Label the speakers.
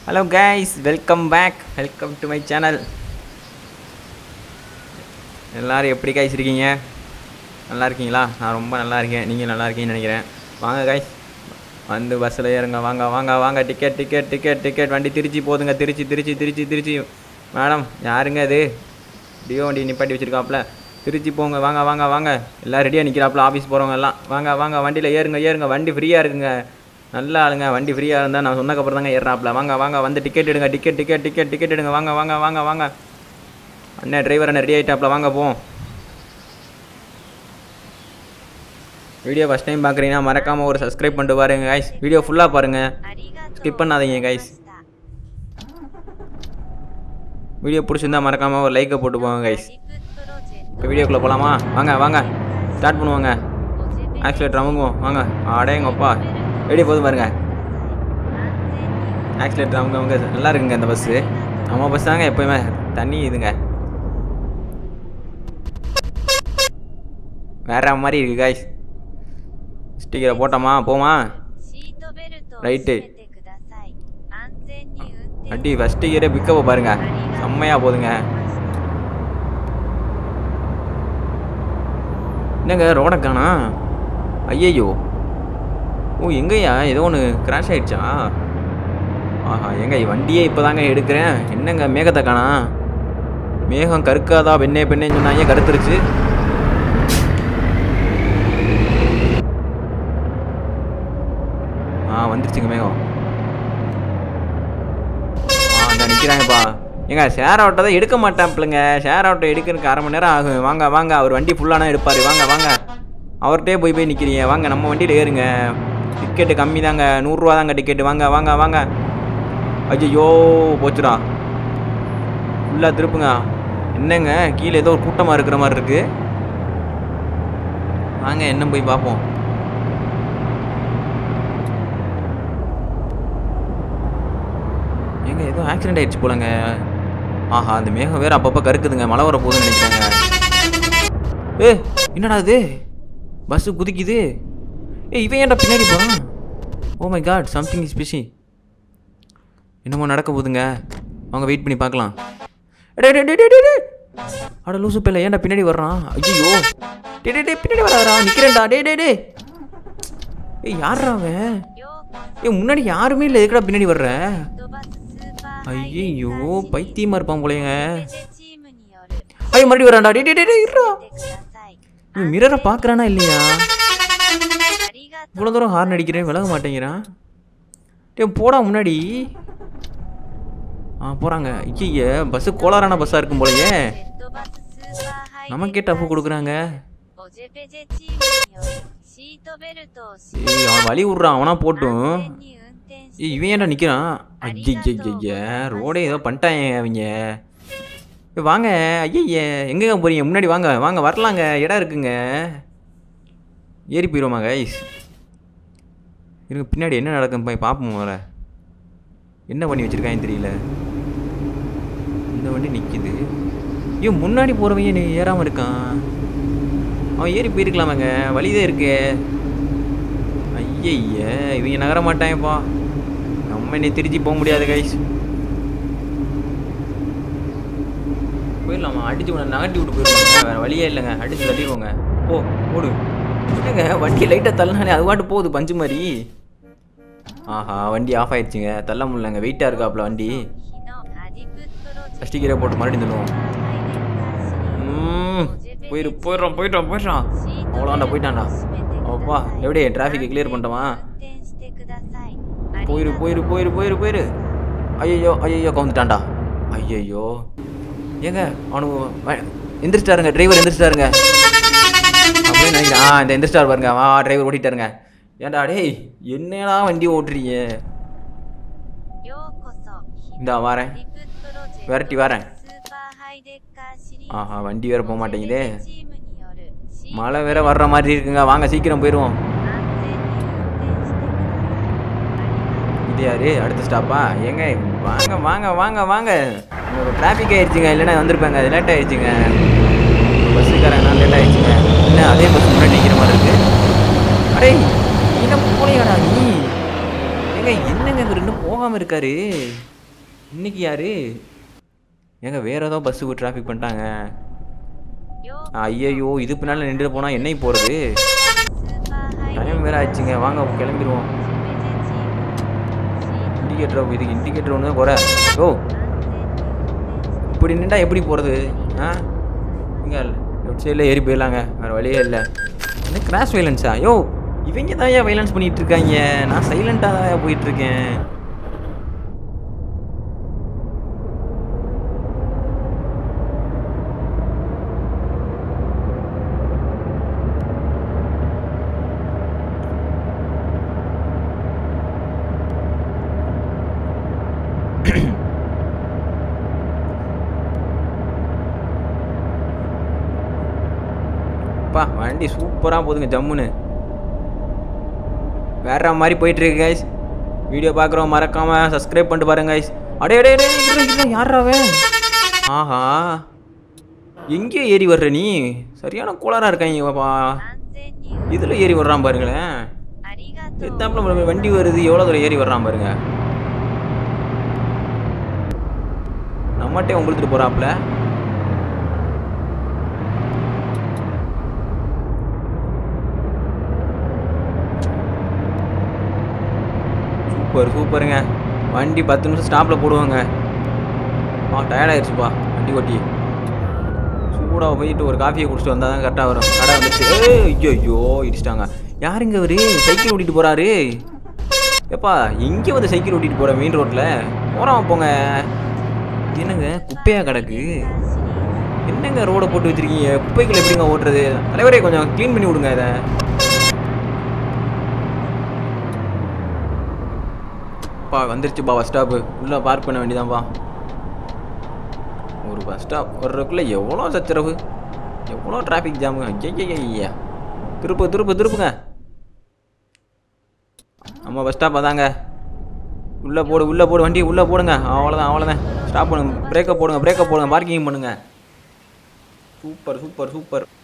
Speaker 1: hello guys welcome back welcome to my channel எல்லோரும் எப்படி guys இருக்கீங்க நல்லா இருக்கீங்களா நான் ரொம்ப நல்லா இருக்கேன் நீங்கள் நல்லா இருக்கீங்கன்னு நினைக்கிறேன் வாங்க கைஸ் வந்து பஸ்ஸில் ஏறுங்க வாங்க வாங்க வாங்க டிக்கெட் டிக்கெட் டிக்கெட் டிக்கெட் வண்டி திருச்சி போதுங்க திருச்சி திருச்சி திருச்சி திருச்சி மேடம் யாருங்க இது டியோ வண்டி நிப்பாட்டி வச்சுருக்காப்புல திருச்சி போங்க வாங்க வாங்க வாங்க எல்லாம் ரெடியாக நிற்கிறாப்புல ஆஃபீஸ் போகிறவங்க எல்லாம் வாங்க வாங்க வண்டியில் ஏறுங்க ஏறுங்க வண்டி ஃப்ரீயாக இருக்குங்க நல்லா ஆளுங்க வண்டி ஃப்ரீயாக இருந்தால் நான் சொன்னக்கப்புறம் தாங்க ஏறாப்புல வாங்க வாங்க வந்து டிக்கெட் எடுங்க டிக்கெட் டிக்கெட் டிக்கெட் டிக்கெட் எடுங்க வாங்க வாங்க வாங்க வாங்க அண்ணன் டிரைவர் அண்ணன் ரெடி ஆகிட்டாப்புல வாங்க போவோம் வீடியோ ஃபஸ்ட் டைம் பார்க்குறீங்கன்னா மறக்காமல் ஒரு சப்ஸ்கிரைப் பண்ணிட்டு பாருங்க கைஸ் வீடியோ ஃபுல்லாக பாருங்கள் ஸ்கிப் பண்ணாதீங்க கைஸ் வீடியோ பிடிச்சிருந்தா மறக்காமல் ஒரு லைக்கை போட்டு போங்க கைஸ் இப்போ வீடியோக்குள்ளே போகலாமா வாங்க வாங்க ஸ்டார்ட் பண்ணுவாங்க ஆக்சிலேட்டர் அமுங்குவோம் வாங்க அடேங்கப்பா வெளியே போதும் பாருங்க ஆக்சிலேட்டர் அவங்க அவங்க நல்லா இருக்குங்க இந்த பஸ்ஸு நம்ம பஸ் தாங்க எப்போயுமே தண்ணி இதுங்க வேற மாதிரி இருக்கு காய்ஸ் ஸ்டிக்கரை போட்டோமா போமா ரைட்டு அடி ஃபஸ்ட் இயரே பிக்கப்பை பாருங்க செம்மையாக போதுங்க என்னங்க ரோட காணா ஐயையோ ஓ எங்கய்யா ஏதோ ஒன்று கிராஷ் ஆயிடுச்சா ஆஹா எங்க வண்டியே இப்போ தாங்க எடுக்கிறேன் என்னங்க மேகத்தை காணா மேகம் கருக்காதா பெண்ணே பெண்ணேன்னு சொன்னாங்க கருத்துருச்சு ஆ வந்துருச்சுங்க மேகம் ஆ அந்த நிற்கிறாங்கப்பா ஏங்க ஷேர் ஆட்டோ தான் எடுக்க மாட்டாப்லங்க ஷேர் ஆட்டோ எடுக்கிறதுக்கு அரை மணி நேரம் ஆகும் வாங்க வாங்க அவர் வண்டி ஃபுல்லானா எடுப்பார் வாங்க வாங்க அவர்கிட்டே போய் போய் நிற்கிறீங்க வாங்க நம்ம வண்டியில் ஏறுங்க டிக்கெட்டு கம்மி தாங்க நூறுரூவா தாங்க டிக்கெட்டு வாங்க வாங்க வாங்க ஐயோ போச்சுடா ஃபுல்லாக திருப்புங்க என்னங்க கீழே ஏதோ ஒரு கூட்டமாக இருக்கிற மாதிரி இருக்கு வாங்க என்ன போய் பார்ப்போம் ஏங்க ஏதோ ஆக்சிடென்ட் ஆயிடுச்சு போலங்க ஆஹா அந்த மேகம் வேற அப்பப்போ கருக்குதுங்க மழை வர போகுதுன்னு நினைக்கிறாங்க ஏ என்னடா இது பஸ்ஸு குதிக்குது ஏ இவன் ஏன்டா பின்னாடி போகிறான் oh my god something is busy என்னமோ நடக்க போகுதுங்க அவங்க வெயிட் பண்ணி பார்க்கலாம் டே டே டே டே டே அட லூசு பிள்ளை ஏன்டா பின்னாடி வர்றான் ஐயோ டே டே டே பின்னாடி வராதா நிற்கிறேன்டா டே டே டே ஏய் யாரா அவன் ஏ முன்னாடி யாருமே இல்லை எதுக்குடா பின்னாடி வர்ற ஐயோ பைத்தியமா இருப்பான் போலங்க ஐயோ மறுபடியும் வரான்டா டே டே டே டே இருடா இவன் மிரரை பார்க்குறானா இல்லையா இவ்வளோ தூரம் ஹார்ன் அடிக்கிறேன் விலக மாட்டேங்கிறான் டே போடா முன்னாடி ஆ போகிறாங்க ஐய பஸ்ஸு கோளாறான பஸ்ஸாக இருக்கும் போலயே நமக்கே டஃப் கொடுக்குறாங்க ஏய் அவன் வழி விட்றான் அவனா போட்டும் ஏய் இவன் ஏன்டா நிற்கிறான் ஐய ரோடே ஏதோ பண்ணிட்டாங்க அவங்க ஏய், வாங்க ஐய எங்கங்க போறீங்க முன்னாடி வாங்க வாங்க வரலாங்க இடம் இருக்குங்க ஏறி போயிடுவோமா கைஸ் இருங்க பின்னாடி என்ன நடக்கும் போய் பார்ப்போம் வர என்ன பண்ணி வச்சிருக்காங்க தெரியல இந்த வண்டி நிற்கிது ஐயோ முன்னாடி போகிறவங்க நீ ஏறாமல் இருக்கான் அவன் ஏறி போயிருக்கலாமாங்க வழிதான் இருக்கு ஐயய்ய இவங்க நகர மாட்டாங்கப்பா நம்ம இன்னை திருச்சி போக முடியாது கைஸ் போயிடலாமா அடிச்சு உன்னை நகட்டி விட்டு போயிடுவாங்க வேறு வழியே இல்லைங்க அடிச்சு தள்ளிடுவோங்க போ ஓடு என்னங்க வண்டி லைட்டாக தள்ளினாலே அது பாட்டு போகுது பஞ்சு மாதிரி ஆஹா வண்டி ஆஃப் ஆயிடுச்சுங்க தள்ள முடியலங்க வெயிட்டாக இருக்காப்புல வண்டி ஃபஸ்ட்டு கீரை போட்டு மறுபடியும் தள்ளுவோம் ம் போயிரு போயிடுறான் போயிட்டான் போயிடுறான் அவ்வளோண்டா போயிட்டான்டா அப்பா எப்படி டிராஃபிக்கை கிளியர் பண்ணிட்டோமா போயிரு போயிரு போயிரு போயிரு போயிரு ஐயோ ஐயோ கவுந்துட்டான்டா ஐயையோ ஏங்க அவனுக்கு வ- எந்திரிச்சிட்டாருங்க டிரைவர் எந்திரிச்சிட்டாருங்க அப்படியே நினைக்கிறேன் ஆ இந்த எந்திரிச்சிட்டார் பாருங்க வா டிரைவர் ஓட்டிட்டாருங்க ஏன்டா டேய் என்னடா வண்டி ஓட்டுறீங்க இந்தா வரேன் விரட்டி வரேன் ஆஹா வண்டி வேற போக மாட்டேங்குதே மழை வேற வர்ற மாதிரி இருக்குங்க வாங்க சீக்கிரம் போயிடுவோம் இது யாரு அடுத்த ஸ்டாப்பா ஏங்க வாங்க வாங்க வாங்க வாங்க டிராஃபிக் ஆயிடுச்சுங்க இல்லைன்னா வந்திருப்பாங்க அது லேட் ஆயிடுச்சுங்க பஸ்ஸுக்காரங்க லேட் ஆயிடுச்சுங்க என்ன அதே பஸ் முன்னாடி நிற்கிற மாதிரி இருக்கு அடே நீ என்ன போலையாடா நீ ஏங்க என்னங்க இவர் இன்னும் போகாமல் இருக்காரு இன்னைக்கு யாரு ஏங்க வேற ஏதோ பஸ்ஸுக்கு டிராஃபிக் பண்ணிட்டாங்க ஐயையோ இது பின்னால் நின்று போனால் என்னை போகிறது டைம் வேற ஆயிடுச்சுங்க வாங்க கிளம்பிடுவோம் இண்டிகேட்டர் இதுக்கு இண்டிகேட்டர் ஒன்று தான் குறை ஓ இப்படி நின்றா எப்படி போகிறது ஆ இங்கே லெஃப்ட் சைடில் ஏறி போயிடலாங்க வேறு வழியே இல்லை என்ன கிராஷ் வைலன்ஸா யோ இவங்க தான் ஏன் வைலன்ஸ் பண்ணிட்டு இருக்காங்க நான் சைலண்ட்டாக தான் போயிட்டு இருக்கேன் அப்பா வண்டி சூப்பராக போகுதுங்க ஜம்முன்னு வேற மாதிரி போயிட்டு இருக்கு கைஸ் வீடியோ பார்க்குறோம் மறக்காம சப்ஸ்கிரைப் பண்ணிட்டு பாருங்க கைஸ் அடே அடே அடே இரு, இரு, யார்ராவே ஆஹா எங்கேயோ ஏறி வர்ற நீ சரியான கோளாரா இருக்காங்க பாப்பா இதில் ஏறி வர்றான் பாருங்களேன் எத்தாப்புல வண்டி வருது எவ்வளோ தூரம் ஏறி வர்றான் பாருங்க நம்மகிட்டே உங்களுத்துட்டு போகிறாப்புல சூப்பர் சூப்பருங்க வண்டி பத்து நிமிஷம் ஸ்டாப்பில் போடுவாங்க ஆ டயர்ட் ஆயிடுச்சுப்பா வண்டி ஓட்டி சூடாக போயிட்டு ஒரு காஃபியை குடிச்சிட்டு வந்தால் தான் கரெக்டாக வரும் கடை வந்துச்சு ஐயோ ஐயோ இடிச்சிட்டாங்க யாருங்க அவரு சைக்கிள் ஓட்டிட்டு போகிறாரு ஏப்பா எங்கே வந்து சைக்கிள் ஓட்டிட்டு போகிற மெயின் ரோட்டில் போகிறோம் போங்க இது என்னங்க குப்பையாக கிடக்கு என்னங்க ரோடை போட்டு வச்சிருக்கீங்க குப்பைக்குள்ள எப்படிங்க ஓட்டுறது தலைவரே கொஞ்சம் க்ளீன் பண்ணி விடுங்க இதை பா வந்துருச்சுப்பா பஸ் ஸ்டாப்பு உள்ளே பார்க் பண்ண வேண்டியதான்ப்பா ஒரு பஸ் ஸ்டாப் வர்றதுக்குள்ளே எவ்வளோ சச்சரவு எவ்வளோ டிராஃபிக் ஜாமுங்க ஐயா திருப்பு திருப்பு திருப்புங்க நம்ம பஸ் ஸ்டாப் அதாங்க உள்ளே போடு உள்ளே போடு வண்டி உள்ளே போடுங்க அவ்வளோதான் அவ்வளோதான் ஸ்டாப் பண்ணுங்க பிரேக்கை போடுங்க பிரேக்கை போடுங்க பார்க்கிங் பண்ணுங்க சூப்பர் சூப்பர் சூப்பர்